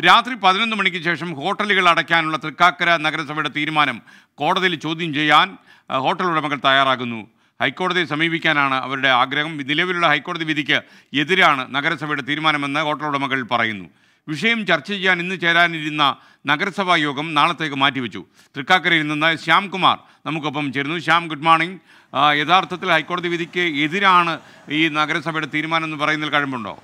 രാത്രി പതിനൊന്ന് മണിക്ക് ശേഷം ഹോട്ടലുകൾ അടയ്ക്കാനുള്ള തൃക്കാക്കര നഗരസഭയുടെ തീരുമാനം കോടതിയിൽ ചോദ്യം ചെയ്യാൻ ആ, ഹോട്ടൽ ഉടമകൾ തയ്യാറാകുന്നു ഹൈക്കോടതിയെ സമീപിക്കാനാണ് അവരുടെ ആഗ്രഹം നിലവിലുള്ള ഹൈക്കോടതി വിധിക്ക് എതിരാണ് നഗരസഭയുടെ തീരുമാനമെന്ന് ഹോട്ടൽ ഉടമകൾ പറയുന്നു വിഷയം ചർച്ച ചെയ്യാൻ ഇന്ന് ചേരാനിരുന്ന നഗരസഭാ യോഗം നാളത്തേക്ക് മാറ്റിവെച്ചു തൃക്കാക്കരയിൽ നിന്ന് ശ്യാംകുമാർ നമുക്കൊപ്പം ചേരുന്നു ശ്യാം ഗുഡ് മോർണിംഗ് ആ, യഥാർത്ഥത്തിൽ ഹൈക്കോടതി വിധിക്ക് എതിരാണ് ഈ നഗരസഭയുടെ തീരുമാനം എന്ന് പറയുന്നതിൽ കഴമ്പുണ്ടോ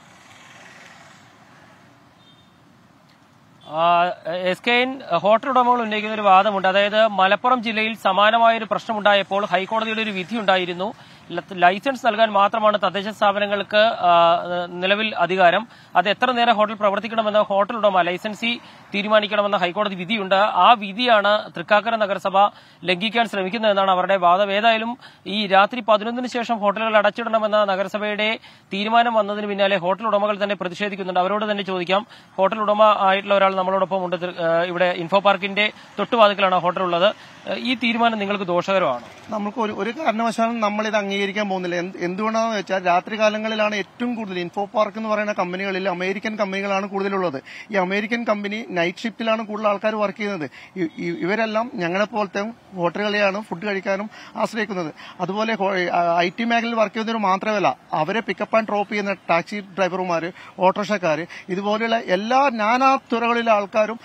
എസ് കെ എൻ ഹോട്ടൽ ഉടമകൾ ഉന്നയിക്കുന്ന ഒരു വാദമുണ്ട് അതായത് മലപ്പുറം ജില്ലയിൽ സമാനമായ ഒരു പ്രശ്നമുണ്ടായപ്പോൾ ഹൈക്കോടതിയുടെ ഒരു വിധി ഉണ്ടായിരുന്നു ല- ലൈസൻസ് നൽകാൻ മാത്രമാണ് തദ്ദേശ സ്ഥാപനങ്ങൾക്ക് ആ, നിലവിൽ അധികാരം അത് എത്ര നേരം ഹോട്ടൽ പ്രവർത്തിക്കണമെന്ന് ഹോട്ടൽ ഉടമ ലൈസൻസി തീരുമാനിക്കണമെന്ന ഹൈക്കോടതി വിധിയുണ്ട് ആ വിധിയാണ് തൃക്കാക്കര നഗരസഭ ലംഘിക്കാൻ ശ്രമിക്കുന്നതെന്നാണ് അവരുടെ വാദം ഏതായാലും ഈ രാത്രി പതിനൊന്നിന് ശേഷം ഹോട്ടലുകൾ അടച്ചിടണമെന്ന നഗരസഭയുടെ തീരുമാനം വന്നതിന് പിന്നാലെ ഹോട്ടൽ ഉടമകൾ തന്നെ പ്രതിഷേധിക്കുന്നുണ്ട് അവരോട് തന്നെ ചോദിക്കാം ഹോട്ടൽ ഉടമ ആയിട്ടുള്ള ഒരാൾ നമ്മളോടൊപ്പം ഉണ്ട് തൃ- ഏഹ് ഇവിടെ ഇൻഫോ പാർക്കിന്റെ തൊട്ടുവാതിക്കലാണ് ഹോട്ടൽ ഉള്ളത് ഏഹ് ഈ തീരുമാനം നിങ്ങൾക്ക് ദോഷകരമാണ് നമുക്ക് ഒരു ഒരു കാരണവശാലും നമ്മൾ ഇത് അംഗീകരിക്കാൻ പോകുന്നില്ല എന്ത് എന്തുകൊണ്ടാണെന്ന് വെച്ചാൽ രാത്രി കാലങ്ങളിലാണ് ഏറ്റവും കൂടുതൽ ഇൻഫോ പാർക്ക് എന്ന് പറയുന്ന കമ്പനികളിൽ അമേരിക്കൻ കമ്പനികളാണ് കൂടുതലുള്ളത് ഈ അമേരിക്കൻ കമ്പനി നൈറ്റ് ഷിഫ്റ്റിലാണ് കൂടുതൽ ആൾക്കാർ വർക്ക് ചെയ്യുന്നത് ഇ- ഇ- ഇവരെല്ലാം ഞങ്ങളെ പോലത്തെ ഹോട്ടലുകളെയാണ് ഫുഡ് കഴിക്കാനും ആശ്രയിക്കുന്നത് അതുപോലെ ഐ ടി മേഖലയിൽ വർക്ക് ചെയ്യുന്നവർ മാത്രമല്ല അവരെ പിക്കപ്പ് ആൻഡ് ഡ്രോപ്പ് ചെയ്യുന്ന ടാക്സി ഡ്രൈവർമാർ ഓട്ടോറിക്ഷക്കാർ ഇതുപോലെയുള്ള എല്ലാ നാനാ തുറകളിലെ ആൾക്കാരും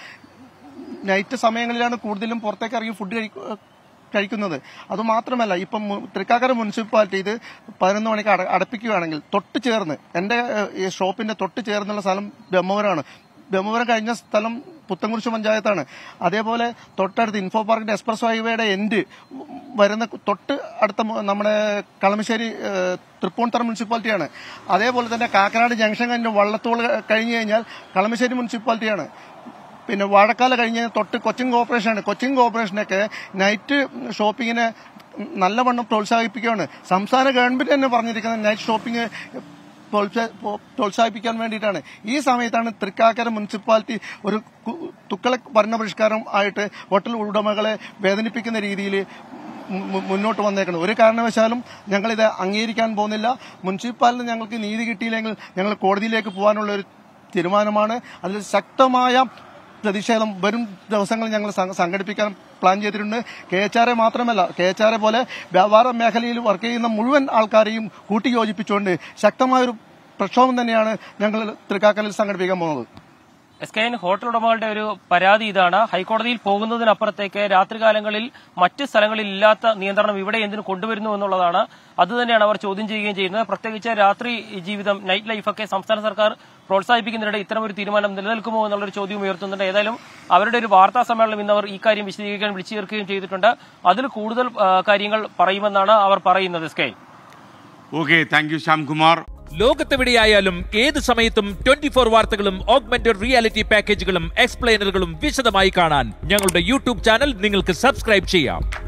നൈറ്റ് സമയങ്ങളിലാണ് കൂടുതലും പുറത്തേക്ക് ഇറങ്ങി ഫുഡ് കഴിക്കുക കഴിക്കുന്നത് അതുമാത്രമല്ല ഇപ്പം മു- തൃക്കാക്കര മുനിസിപ്പാലിറ്റി ഇത് പതിനൊന്ന് മണിക്ക് അട- അടപ്പിക്കുകയാണെങ്കിൽ തൊട്ട് ചേർന്ന് എന്റെ ഏഹ്, ഈ ഷോപ്പിന്റെ തൊട്ട് ചേർന്നുള്ള സ്ഥലം ബ്രഹ്മപുരമാണ് ബ്രഹ്മപുരം കഴിഞ്ഞ സ്ഥലം പുത്തൻകുരിശ് പഞ്ചായത്താണ് അതേപോലെ തൊട്ടടുത്ത് ഇൻഫോ പാർക്കിന്റെ എക്സ്പ്രസ് ഹൈവേയുടെ എൻഡ് വരുന്ന തൊട്ട് അടുത്ത മു- നമ്മുടെ കളമശ്ശേരി ഏഹ്, തൃപ്പൂണിത്തറ മുനിസിപ്പാലിറ്റിയാണ് അതേപോലെ തന്നെ കാക്കനാട് ജംഗ്ഷൻ കഴിഞ്ഞ് വള്ളത്തോൾ കഴിഞ്ഞു കഴിഞ്ഞാൽ കളമശ്ശേരി മുനിസിപ്പാലിറ്റിയാണ് പിന്നെ വാഴക്കാല കഴിഞ്ഞ് തൊട്ട് കൊച്ചിൻ കോർപ്പറേഷനാണ് കൊച്ചിൻ കോർപ്പറേഷനൊക്കെ നൈറ്റ് ഷോപ്പിങ്ങിനെ നല്ലവണ്ണം പ്രോത്സാഹിപ്പിക്കുകയാണ് സംസ്ഥാന ഗവൺമെന്റ് തന്നെ പറഞ്ഞിരിക്കുന്നത് നൈറ്റ് ഷോപ്പിംഗ് പ്രോത്സാ- പ്രോ- പ്രോത്സാഹിപ്പിക്കാൻ വേണ്ടിയിട്ടാണ് ഈ സമയത്താണ് തൃക്കാക്കര മുനിസിപ്പാലിറ്റി ഒരു കു- തുക്കള ഭരണപരിഷ്കാരം ആയിട്ട് ഹോട്ടൽ ഉടമകളെ വേദനിപ്പിക്കുന്ന രീതിയിൽ മു- മുന്നോട്ട് വന്നേക്കണം ഒരു കാരണവശാലും ഞങ്ങളിത് അംഗീകരിക്കാൻ പോകുന്നില്ല മുനിസിപ്പാലിറ്റി ഞങ്ങൾക്ക് നീതി കിട്ടിയില്ലെങ്കിൽ ഞങ്ങൾ കോടതിയിലേക്ക് പോകാനുള്ള ഒരു തീരുമാനമാണ് അതിൽ ശക്തമായ പ്രതിഷേധം വരും ദിവസങ്ങളിൽ ഞങ്ങൾ സംഘ- സംഘടിപ്പിക്കാൻ പ്ലാൻ ചെയ്തിട്ടുണ്ട് കെ എച്ച് ആർ എ മാത്രമല്ല കെ എച്ച് ആർ എ പോലെ വ്യാപാര മേഖലയിൽ വർക്ക് ചെയ്യുന്ന മുഴുവൻ ആൾക്കാരെയും കൂട്ടിയോജിപ്പിച്ചുകൊണ്ട് ശക്തമായൊരു പ്രക്ഷോഭം തന്നെയാണ് ഞങ്ങൾ തൃക്കാക്കലിൽ സംഘടിപ്പിക്കാൻ പോകുന്നത് എസ് കെ എൻ ഹോട്ടൽ ഉടമകളുടെ ഒരു പരാതി ഇതാണ് ഹൈക്കോടതിയിൽ പോകുന്നതിനപ്പുറത്തേക്ക് രാത്രികാലങ്ങളിൽ മറ്റ് സ്ഥലങ്ങളിൽ ഇല്ലാത്ത നിയന്ത്രണം ഇവിടെ എന്തിനു കൊണ്ടുവരുന്നു എന്നുള്ളതാണ് അതുതന്നെയാണ് അവർ ചോദ്യം ചെയ്യുകയും ചെയ്യുന്നത് പ്രത്യേകിച്ച് രാത്രി ജീവിതം നൈറ്റ് ലൈഫൊക്കെ സംസ്ഥാന സർക്കാർ പ്രോത്സാഹിപ്പിക്കുന്നതിനിടെ ഇത്തരം ഒരു തീരുമാനം നിലനിൽക്കുമോ എന്നുള്ളൊരു ചോദ്യം ഉയർത്തുന്നുണ്ട് ഏതായാലും അവരുടെ ഒരു വാർത്താ സമ്മേളനം ഇന്ന് അവർ ഈ കാര്യം വിശദീകരിക്കാൻ വിളിച്ചു ചേർക്കുകയും ചെയ്തിട്ടുണ്ട് അതിൽ കൂടുതൽ ആ, കാര്യങ്ങൾ പറയുമെന്നാണ് അവർ പറയുന്നത് S K N okay thank you Shyamkumar ലോകത്തെവിടെയായാലും ഏത് സമയത്തും ട്വന്റി ഫോർ വാർത്തകളും ഓഗ്മെന്റഡ് റിയാലിറ്റി പാക്കേജുകളും എക്സ്പ്ലെയിനറുകളും വിശദമായി കാണാൻ ഞങ്ങളുടെ യൂട്യൂബ് ചാനൽ നിങ്ങൾക്ക് സബ്സ്ക്രൈബ് ചെയ്യാം